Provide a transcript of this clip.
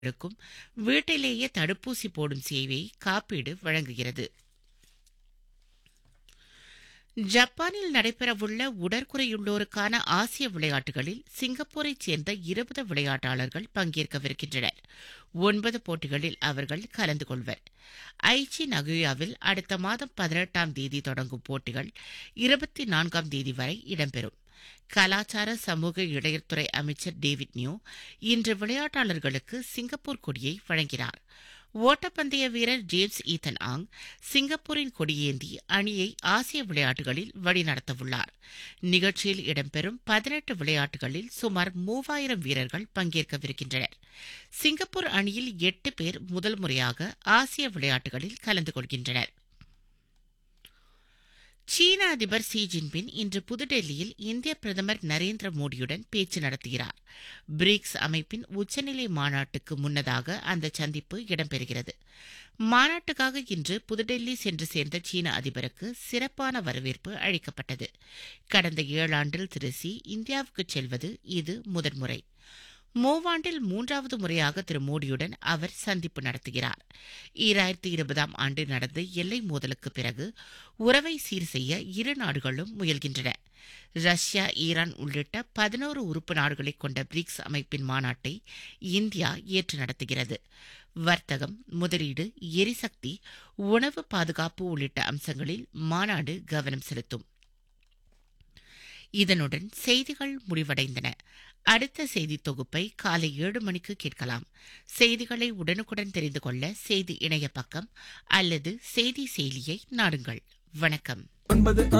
இருக்கும் வீட்டிலேயே தடுப்பூசி போடும் சேவையை காப்பீடு வழங்குகிறது ஜப்பானில் நடைபெறவுள்ள உடற்குறையுள்ளோருக்கான ஆசிய விளையாட்டுகளில் சிங்கப்பூரைச் சேர்ந்த இருபது விளையாட்டாளர்கள் பங்கேற்கவிருக்கின்றனர் ஒன்பது போட்டிகளில் அவர்கள் கலந்து கொள்வர் ஐச்சி நகுயாவில் அடுத்த மாதம் பதினெட்டாம் தேதி தொடங்கும் போட்டிகள் இருபத்தி நான்காம் தேதி வரை இடம்பெறும் கலாச்சார சமூக இடையத்துறை அமைச்சர் டேவிட் நியூ இன்று விளையாட்டாளர்களுக்கு சிங்கப்பூர் கொடியை வழங்கினார் ஓட்டப்பந்தய வீரர் ஜேம்ஸ் ஈத்தன் ஆங் சிங்கப்பூரின் கொடியேந்தி அணியை ஆசிய விளையாட்டுகளில் வழிநடத்தவுள்ளார் நிகழ்ச்சியில் இடம்பெறும் பதினெட்டு விளையாட்டுகளில் சுமார் மூவாயிரம் வீரர்கள் பங்கேற்கவிருக்கின்றனர் சிங்கப்பூர் அணியில் எட்டு பேர் முதல் முறையாக ஆசிய விளையாட்டுகளில் கலந்து கொள்கின்றனர் சீன அதிபர் ஷி ஜின்பின் இன்று புதுடெல்லியில் இந்திய பிரதமர் நரேந்திர மோடியுடன் பேச்சு நடத்துகிறார் பிரிக்ஸ் அமைப்பின் உச்சநிலை மாநாட்டுக்கு முன்னதாக அந்த சந்திப்பு இடம்பெறுகிறது மாநாட்டுக்காக இன்று புதுடெல்லி சென்று சேர்ந்த சீன அதிபருக்கு சிறப்பான வரவேற்பு அளிக்கப்பட்டது கடந்த ஏழாண்டில் திரு சி இந்தியாவுக்கு செல்வது இது முதன்முறை மூவாண்டில் மூன்றாவது முறையாக திரு மோடியுடன் அவர் சந்திப்பு நடத்துகிறார் ஈராயிரத்தி இருபதாம் ஆண்டு நடந்த எல்லை மோதலுக்கு பிறகு உறவை சீர் செய்ய இரு நாடுகளும் முயல்கின்றன ரஷ்யா ஈரான் உள்ளிட்ட பதினோரு உறுப்பு நாடுகளை கொண்ட பிரிக்ஸ் அமைப்பின் மாநாட்டை இந்தியா ஏற்று நடத்துகிறது வர்த்தகம் முதலீடு எரிசக்தி உணவு பாதுகாப்பு உள்ளிட்ட அம்சங்களில் மாநாடு கவனம் செலுத்தும் இதனுடன் செய்திகள் முடிவடைந்தன அடுத்த செய்தி தொகுப்பை காலை ஏழு மணிக்கு கேட்கலாம் செய்திகளை உடனுக்குடன் தெரிந்து கொள்ள செய்தி இணைய பக்கம் அல்லது செய்தி செயலியை நாடுங்கள் வணக்கம் ஒன்பது